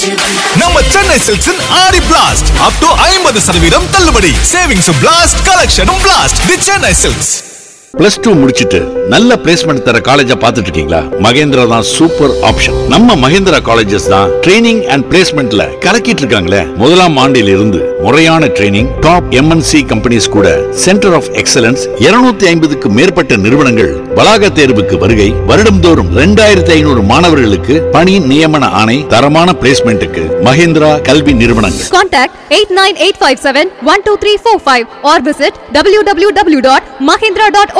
நம்ம சென்னை சில்க்ஸின் ஆடி blast up to ஐம்பது சதவீதம் தள்ளுபடி சேவிங்ஸ் பிளாஸ்ட் கலெக்ஷனும் blast the Chennai silks plus two முடிச்சிட்டு நல்ல பிளேஸ்மெண்ட் தர காலேஜா பார்த்துட்டு இருக்கீங்களா மகேந்திரா தான் சூப்பர் ஆப்ஷன் நம்ம மகேந்திரா காலேஜஸ் தான் ட்ரைனிங் அண்ட் பிளேஸ்மெண்ட்ல கலக்கிட்டு இருக்காங்களே முதலாம் ஆண்டில் இருந்து முறையான ட்ரைனிங் டாப் எம்என்சி கம்பெனிஸ் கூட சென்டர் ஆஃப் எக்ஸலன்ஸ் 250 ஐம்பதுக்கு மேற்பட்ட நிறுவனங்கள் வளாக தேர்வுக்கு வருகை வருடம்தோறும் ரெண்டாயிரத்தி ஐநூறு மாணவர்களுக்கு பணி நியமன ஆணை தரமான பிளேஸ்மெண்ட்டுக்கு மகேந்திரா கல்வி நிறுவனங்கள் Contact 89857-12345 or visit www.mahindra.org.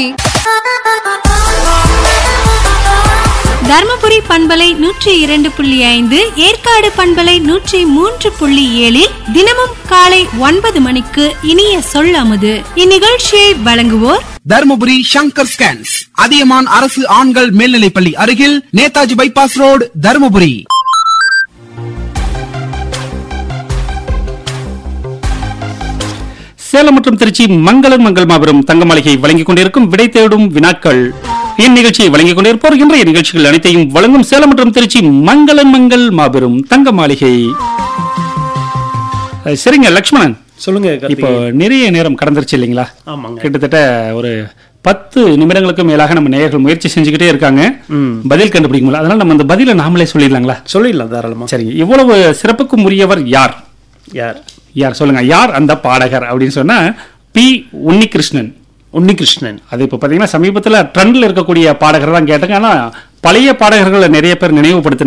Dharmapuri பண்பலை நூற்றி இரண்டு புள்ளி ஐந்து ஏற்காடு பண்பலை நூற்றி மூன்று புள்ளி ஏழில் தினமும் காலை ஒன்பது மணிக்கு இனிய சொல் அமுது இந்நிகழ்ச்சியை வழங்குவோர் தர்மபுரி சங்கர் ஸ்கேன்ஸ் அதியமான் அரசு ஆண்கள் மேல்நிலைப்பள்ளி அருகில் நேதாஜி பைபாஸ் ரோடு தர்மபுரி சேலம் மற்றும் திருச்சி மங்களன் மங்கள் மாபெரும் தங்க மாளிகை வழங்கிக் கொண்டிருக்கும் விடை தேடும் வினாக்கள் இந்நிகழ்ச்சியை வழங்கிக் கொண்டிருப்போர் இன்றைய நிகழ்ச்சிகள் அனைத்தையும் வழங்கும் சேலம் மற்றும் திருச்சி மங்களன் மங்கள் மாபெரும் தங்க மாளிகை அஹ், சரிங்க லக்ஷ்மணன் சொல்லுங்க இப்போ கார்த்திகேயன். நிறைய நேரம் கடந்துருச்சு இல்லைங்களா ஆமாங்க கிட்டத்தட்ட ஒரு பத்து நிமிடங்களுக்கு மேலாக நம்ம நேயர்கள் முயற்சி செஞ்சுக்கிட்டே இருக்காங்க ம். பதில் கண்டுபிடிக்க முடியல அதனால நம்ம அந்த பதிலை நாமளே சொல்லிடலாங்களா சொல்லிடலாம் தாராளமா சரிங்க இவ்வளவு சிறப்புக்கும் உரியவர் யார் யார் யார் சொல்லுங்க யார் அந்த பாடகர் அப்படின்னு சொன்னா பி உன்னிகிருஷ்ணன் உன்னிகிருஷ்ணன் அது இப்போ பார்த்தீங்கன்னா சமீபத்தில் ட்ரெண்டில் இருக்கக்கூடிய பாடகர் தான் கேட்டாங்க ஆனால் பழைய பாடகர்களை நிறைய பேர் நினைவுபடுத்தினாங்க